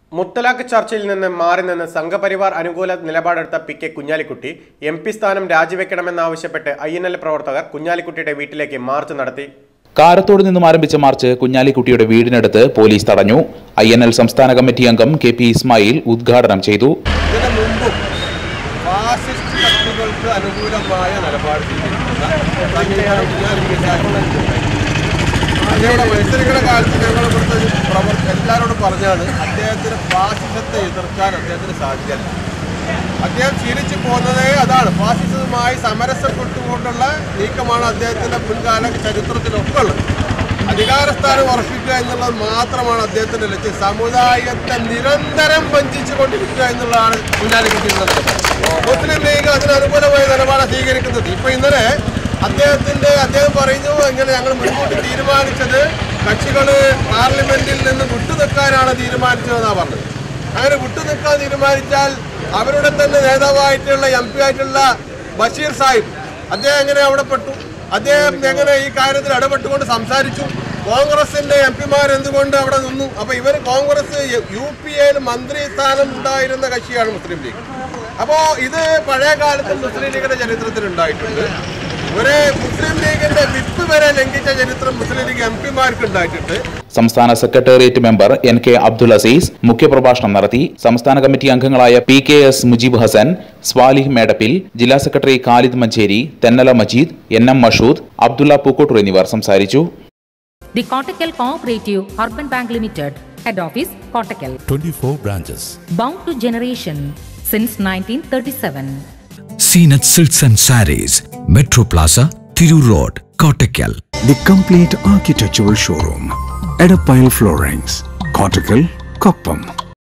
മുത്തലാഖ് ചർച്ചയിൽ നിന്ന് മാറി നിന്ന് സംഘപരിവാർ അനുകൂല നിലപാടെടുത്ത P K Kunhalikutty M P സ്ഥാനം രാജിവെക്കണമെന്നാവശ്യപ്പെട്ട് ഐ എൻ എൽ പ്രവർത്തകർ കുഞ്ഞാലിക്കുട്ടിയുടെ വീട്ടിലേക്ക് മാർച്ച് നടത്തി കാരത്തോട് നിന്നും ആരംഭിച്ച മാർച്ച് കുഞ്ഞാലിക്കുട്ടിയുടെ വീടിനടുത്ത് പോലീസ് തടഞ്ഞു ഐ എൻ എൽ സംസ്ഥാന കമ്മിറ്റി അംഗം കെ പി ഇസ്മായിൽ ഉദ്ഘാടനം ചെയ്തു ഇതിനു മുമ്പും ഫാസിസ്റ്റ് ശക്തികൾക്ക് അനുകൂലമായ നിലപാട് സ്വീകരിക്കുന്ന തന്നെയാണ് കുഞ്ഞാലിക്കുട്ടി അദ്ദേഹയുടെ മത്സരിക്കുന്ന കാലത്ത് ഞങ്ങൾ ഇവിടുത്തെ ഒരു പ്രവർ എല്ലാവരോടും പറഞ്ഞാണ് അദ്ദേഹത്തിന് ഫാസിസത്തെ എതിർക്കാൻ അദ്ദേഹത്തിന് സാധ്യതയല്ല അദ്ദേഹം ശീലിച്ചു പോകുന്നതേ അതാണ് ഫാസിസവുമായി സമരസപ്പെട്ടുകൊണ്ടുള്ള നീക്കമാണ് അദ്ദേഹത്തിന്റെ മുൻകാല ചരിത്രത്തിലൊക്കെ ഉള്ളത് അധികാരസ്ഥാനം ഉറപ്പിക്കുക എന്നുള്ളത് മാത്രമാണ് അദ്ദേഹത്തിന്റെ ലക്ഷ്യം സമുദായത്തെ നിരന്തരം വഞ്ചിച്ചു കൊണ്ടിരിക്കുക എന്നുള്ളതാണ് കുഞ്ഞാലിക്കുട്ടിയുടെ നിലപാട് മുസ്ലിം ലീഗ് അതിന് അനുകൂലമായ നിലപാടാണ് സ്വീകരിക്കുന്നത് ഇപ്പൊ ഇന്നലെ അദ്ദേഹത്തിന്റെ അദ്ദേഹം പറയുന്നു ഇങ്ങനെ ഞങ്ങൾ മുൻകൂട്ടി തീരുമാനിച്ചത് കക്ഷികൾ പാർലമെന്റിൽ നിന്ന് വിട്ടുനിൽക്കാനാണ് തീരുമാനിച്ചതെന്നാണ് പറഞ്ഞത് അങ്ങനെ വിട്ടുനിൽക്കാൻ തീരുമാനിച്ചാൽ അവരുടെ തന്നെ നേതാവായിട്ടുള്ള എം പി ആയിട്ടുള്ള ബഷീർ സാഹിബ് അദ്ദേഹം എങ്ങനെ അവിടെ പെട്ടു അദ്ദേഹം എങ്ങനെ ഈ കാര്യത്തിൽ ഇടപെട്ടുകൊണ്ട് സംസാരിച്ചു കോൺഗ്രസിന്റെ എം പിമാർ എന്തുകൊണ്ട് അവിടെ നിന്നു അപ്പൊ ഇവർ കോൺഗ്രസ് യു പി എയിൽ മന്ത്രി സ്ഥാനം ഉണ്ടായിരുന്ന കക്ഷിയാണ് മുസ്ലിം ലീഗ് അപ്പോ ഇത് പഴയ കാലത്ത് മുസ്ലിം ലീഗിന്റെ ചരിത്രത്തിൽ ഉണ്ടായിട്ടുണ്ട് ഒരു മുസ്ലിം ലീഗിന്റെ വിപ്പ് വരെ ലംഘിച്ച ചരിത്രം മുസ്ലിം ലീഗ് എം പിമാർക്ക് ഉണ്ടായിട്ടുണ്ട് സംസ്ഥാന secretariat member N K Abdul Azeez മുഖ്യപ്രഭാഷണം നടത്തി സംസ്ഥാന കമ്മിറ്റി അംഗങ്ങളായ P K S Mujeeb Hassan Swalih Medappil ജില്ലാ secretary Khalid Mancheri Thennala Majeed N M Mashood Abdulla Pookottur എന്നിവർ സംസാരിച്ചു The Kottakkal Cooperative Urban Bank Limited, Head Office, Kottakkal. 24 branches. Bound to generation since 1937. Seenat Silks and Sarees, Metro Plaza, Thiru Road, Kottakkal. The complete architectural showroom. Edapile Floorings. Cortical, Koppam.